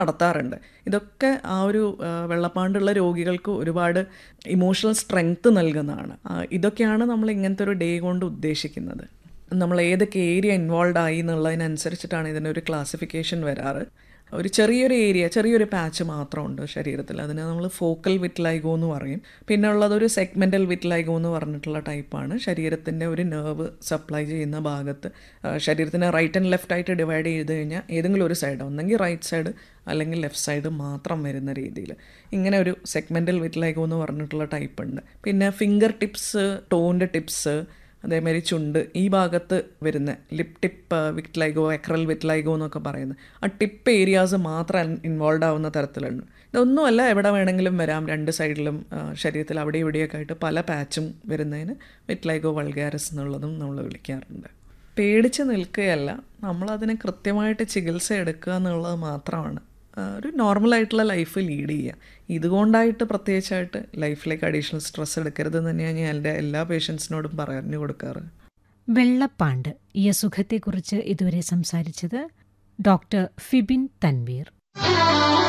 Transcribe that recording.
നടത്താറുണ്ട് ഇതൊക്കെ ആ ഒരു ആ, വെള്ളപ്പാണ്ടുള്ള രോഗികൾക്ക് ഒരുപാട് ഇമോഷണൽ സ്ട്രെങ്ത് നൽകുന്നതാണ് ആ, ഇതൊക്കെയാണ് നമ്മൾ ഇങ്ങനത്തെ ഒരു ഡേ കൊണ്ട് ഉദ്ദേശിക്കുന്നത് നമ്മൾ ഏതൊക്കെ ഏരിയ ഇൻവോൾവ് ആയി എന്നുള്ളതിനനുസരിച്ചിട്ടാണ് ഇതിനൊരു ക്ലാസിഫിക്കേഷൻ വരാറ് ഒരു ചെറിയൊരു ഏരിയ ചെറിയൊരു പാച്ച് മാത്രമുണ്ട് ശരീരത്തിൽ അതിനെ നമ്മൾ ഫോക്കൽ വിറ്റ്ലൈഗോ എന്ന് പറയും പിന്നെ ഉള്ളത് ഒരു സെഗ്മെൻ്റൽ വിറ്റ്ലൈഗോ എന്ന് പറഞ്ഞിട്ടുള്ള ടൈപ്പാണ് ശരീരത്തിൻ്റെ ഒരു നെർവ് സപ്ലൈ ചെയ്യുന്ന ഭാഗത്ത് ആ, ശരീരത്തിനെ റൈറ്റ് ആൻഡ് ലെഫ്റ്റ് ആയിട്ട് ഡിവൈഡ് ചെയ്ത് കഴിഞ്ഞാൽ ഏതെങ്കിലും ഒരു സൈഡ് ഒന്നെങ്കിൽ റൈറ്റ് സൈഡ് അല്ലെങ്കിൽ ലെഫ്റ്റ് സൈഡ് മാത്രം വരുന്ന രീതിയിൽ ഇങ്ങനെ ഒരു സെഗ്മെൻ്റൽ വിറ്റ്ലൈഗോ എന്ന് പറഞ്ഞിട്ടുള്ള ടൈപ്പ് ഉണ്ട് പിന്നെ ഫിംഗർ ടിപ്സ് ടോൻ്റെ ടിപ്സ് അതേമാതിരി ചുണ്ട് ഈ ഭാഗത്ത് വരുന്ന lip tip vitiligo acral vitiligo എന്നൊക്കെ പറയുന്നത് ആ ടിപ്പ് ഏരിയാസ് മാത്രം ഇൻവോൾവ് ആവുന്ന തരത്തിലുണ്ട് ഇതൊന്നുമല്ല എവിടെ വേണമെങ്കിലും വരാം രണ്ട് സൈഡിലും ആ, ശരീരത്തിൽ അവിടെ ഇവിടെയൊക്കെ ആയിട്ട് പല പാച്ചും വരുന്നതിന് വിറ്റ്ലൈഗോ വൾഗാരസ് എന്നുള്ളതും നമ്മൾ വിളിക്കാറുണ്ട് പേടിച്ച് നിൽക്കുകയല്ല നമ്മളതിന് കൃത്യമായിട്ട് ചികിത്സ എടുക്കുക എന്നുള്ളത് മാത്രമാണ് ആ, ഒരു നോർമലായിട്ടുള്ള ലൈഫ് ലീഡ് ചെയ്യുക ഇതുകൊണ്ടായിട്ട് പ്രത്യേകിച്ചായിട്ട് ലൈഫിലേക്ക് അഡീഷണൽ സ്ട്രെസ് എടുക്കരുതെന്ന് തന്നെയാണ് ഞാൻ എൻ്റെ എല്ലാ പേഷ്യൻസിനോടും പറഞ്ഞു കൊടുക്കാറ് വെള്ളപ്പാണ്ട് ഈ അസുഖത്തെക്കുറിച്ച് ഇതുവരെ സംസാരിച്ചത് ഡോക്ടർ ഫിബിൻ തൻവീർ